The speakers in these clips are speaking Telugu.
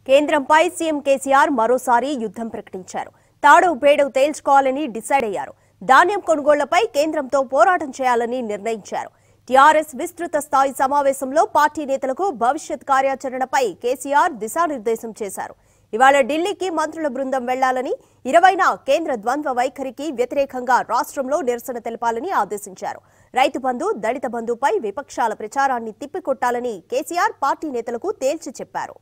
కేంద్రంపై సీఎం కేసీఆర్ మరోసారి యుద్ధం ప్రకటించారు తాడు పేడు తేల్చుకోవాలని డిసైడ్ అయ్యారు ధాన్యం కొనుగోళ్లపై కేంద్రంతో పోరాటం చేయాలని నిర్ణయించారు టీఆర్ఎస్ విస్తృత స్థాయి సమావేశంలో పార్టీ నేతలకు భవిష్యత్ కార్యాచరణపై కేసీఆర్ దిశానిర్దేశం చేశారు ఇవాళ ఢిల్లీకి మంత్రుల బృందం వెళ్లాలని ఇరవైన కేంద్ర ద్వంద్వ వైఖరికి వ్యతిరేకంగా రాష్ట్రంలో నిరసన తెలపాలని ఆదేశించారు రైతు బంధు దళిత బంధుపై విపక్షాల ప్రచారాన్ని తిప్పికొట్టాలని కేసీఆర్ పార్టీ నేతలకు తేల్చి చెప్పారు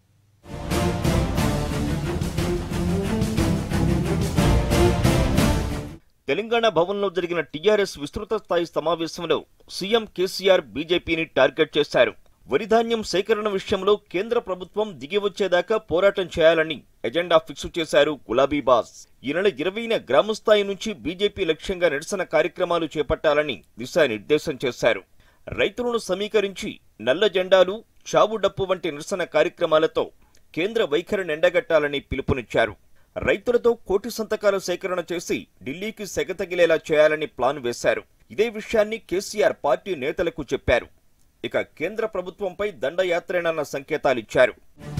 తెలంగాణ భవన్లో జరిగిన టీఆర్ఎస్ విస్తృత స్థాయి సమావేశంలో సీఎం కేసీఆర్ బీజేపీని టార్గెట్ చేశారు వరిధాన్యం సేకరణ విషయంలో కేంద్ర ప్రభుత్వం దిగివచ్చేదాకా పోరాటం చేయాలని ఎజెండా ఫిక్స్ చేశారు గులాబీ బాస్ ఈ నెల ఇరవైన గ్రామస్థాయి నుంచి బీజేపీ లక్ష్యంగా నిరసన కార్యక్రమాలు చేపట్టాలని దిశానిర్దేశం చేశారు రైతులను సమీకరించి నల్ల జెండాలు చావు డప్పు వంటి నిరసన కార్యక్రమాలతో కేంద్ర వైఖరిని ఎండగట్టాలని పిలుపునిచ్చారు రైతులతో కోటి సంతకాల సేకరణ చేసి ఢిల్లీకి సెగతగిలేలా చేయాలని ప్లాన్ వేశారు ఇదే విషయాన్ని కేసీఆర్ పార్టీ నేతలకు చెప్పారు ఇక కేంద్ర ప్రభుత్వంపై దండయాత్రేనన్న సంకేతాలిచ్చారు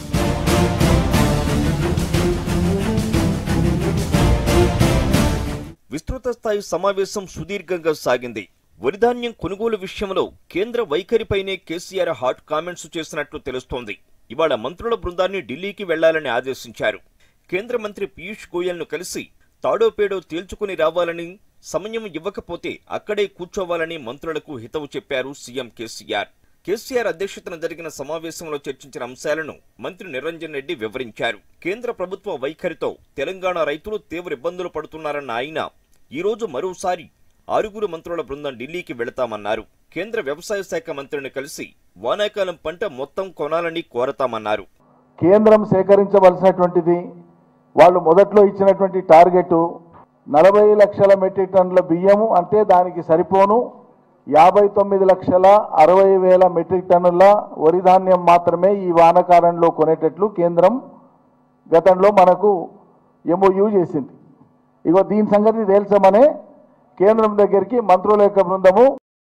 విస్తృత స్థాయి సమావేశం సుదీర్ఘంగా సాగింది వరిధాన్యం కొనుగోలు విషయంలో కేంద్ర వైఖరిపైనే కేసీఆర్ హాట్ కామెంట్స్ చేసినట్లు తెలుస్తోంది ఇవాళ మంత్రుల బృందాన్ని ఢిల్లీకి వెళ్లాలని ఆదేశించారు కేంద్ర మంత్రి పీయూష్ గోయల్ను కలిసి తాడోపేడో తేల్చుకుని రావాలని సమయం ఇవ్వకపోతే అక్కడే కూర్చోవాలని మంత్రులకు హితవు చెప్పారు సీఎం కేసీఆర్ కేసీఆర్ అధ్యక్షతన జరిగిన సమావేశంలో చర్చించిన అంశాలను మంత్రి నిరంజన్ రెడ్డి వివరించారు కేంద్ర ప్రభుత్వ వైఖరితో తెలంగాణ రైతులు తీవ్ర ఇబ్బందులు పడుతున్నారన్న ఆయన ఈరోజు మరోసారి ఆరుగురు మంత్రుల బృందం ఢిల్లీకి వెళతామన్నారు కేంద్ర వ్యవసాయ శాఖ మంత్రిని కలిసి వానాకాలం పంట మొత్తం కొనాలని కోరతామన్నారు కేంద్రం సేకరించవలసినటువంటిది వాళ్ళు మొదట్లో ఇచ్చినటువంటి టార్గెట్ నలభై లక్షల మెట్రిక్ టన్నుల బియ్యము అంటే దానికి సరిపోను యాభై తొమ్మిది లక్షల అరవై వేల మెట్రిక్ టన్నుల వరి ధాన్యం మాత్రమే ఈ వానకాలంలో కొనేటట్లు కేంద్రం గతంలో మనకు ఎంఓయూ చేసింది ఇగో దీని సంగతి తేల్చమనే కేంద్రం దగ్గరికి మంత్రుల యొక్క బృందము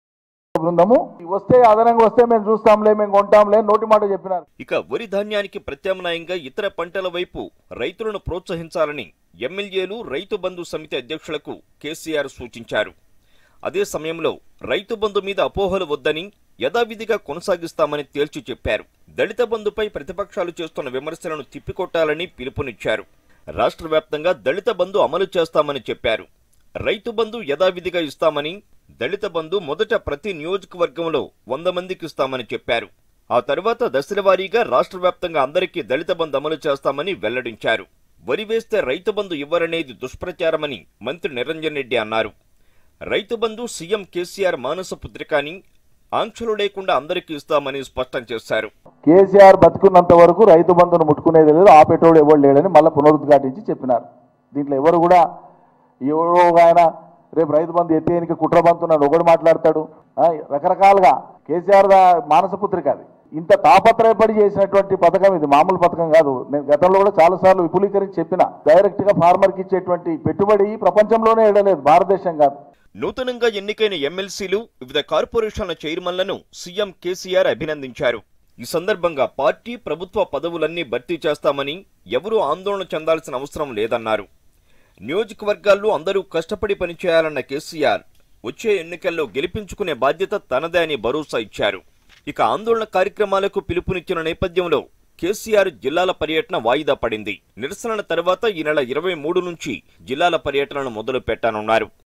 బృందము వస్తే అదనంగా వస్తే మేము చూస్తాంలే మేము కొంటాంలే నోటి మాట చెప్పినారు ఇక వరి ధాన్యానికి ప్రత్యామ్నాయంగా ఇతర పంటల వైపు రైతులను ప్రోత్సహించాలని ఎమ్మెల్యేలు రైతు బంధు సమితి అధ్యక్షులకు కేసీఆర్ సూచించారు అదే సమయంలో రైతు బంధు మీద అపోహలు వద్దని యథావిధిగా కొనసాగిస్తామని తేల్చి చెప్పారు దళిత బంధుపై ప్రతిపక్షాలు చేస్తున్న విమర్శలను తిప్పికొట్టాలని పిలుపునిచ్చారు రాష్ట్ర వ్యాప్తంగా దళిత బంధు అమలు చేస్తామని చెప్పారు రైతు బంధు యథావిధిగా ఇస్తామని దళిత బంధు మొదట ప్రతి నియోజకవర్గంలో వంద మందికి ఇస్తామని చెప్పారు ఆ తర్వాత దశలవారీగా రాష్ట్ర వ్యాప్తంగా అందరికీ దళిత బంధు అమలు చేస్తామని వెల్లడించారు వరి వేస్తే రైతు బంధు ఇవ్వరనేది దుష్ప్రచారమని మంత్రి నిరంజన్ రెడ్డి అన్నారు రైతు బంధు సీఎం కేసీఆర్ మానస పుత్రికని ఆంక్షలు లేకుండా అందరికీ ఇస్తామని స్పష్టం చేశారు కేసీఆర్ బతుకున్నంత వరకు రైతు బంధును ముట్టుకునేది లేదు ఆపేటోడు ఎవరు లేడని మళ్ళీ పునరుద్ఘాటించి చెప్పినారు దీంట్లో ఎవరు కూడా ఎవరో ఒక ఆయన రేపు రైతు బంధు ఎత్తేయనికి కుట్ర బంతున్నాడు ఒకడు మాట్లాడతాడు ఆ, రకరకాలుగా కేసీఆర్ దా- మానసపుత్రిక అది ఇంత తాపత్రయపడి చేసినటువంటి పథకం ఇది మామూలు పథకం కాదు నేను గతంలో కూడా చాలాసార్లు విపులీకరించి చెప్పిన డైరెక్ట్ గా ఫార్మర్కి ఇచ్చేటువంటి పెట్టుబడి ప్రపంచంలోనే ఇడలేదు భారతదేశం కాదు నూతనంగా ఎన్నికైన ఎమ్మెల్సీలు వివిధ కార్పొరేషన్ల చైర్మన్లను సీఎం కేసీఆర్ అభినందించారు ఈ సందర్భంగా పార్టీ ప్రభుత్వ పదవులన్నీ భర్తీ చేస్తామని ఎవరూ ఆందోళన చెందాల్సిన అవసరం లేదన్నారు నియోజకవర్గాల్లో అందరూ కష్టపడి పనిచేయాలన్న కేసీఆర్ వచ్చే ఎన్నికల్లో గెలిపించుకునే బాధ్యత తనదే అని భరోసా ఇచ్చారు ఇక ఆందోళన కార్యక్రమాలకు పిలుపునిచ్చిన నేపథ్యంలో కేసీఆర్ జిల్లాల పర్యటన వాయిదా పడింది నిరసనల తర్వాత ఈ నెల ఇరవై మూడు నుంచి జిల్లాల పర్యటనను మొదలు పెట్టనున్నారు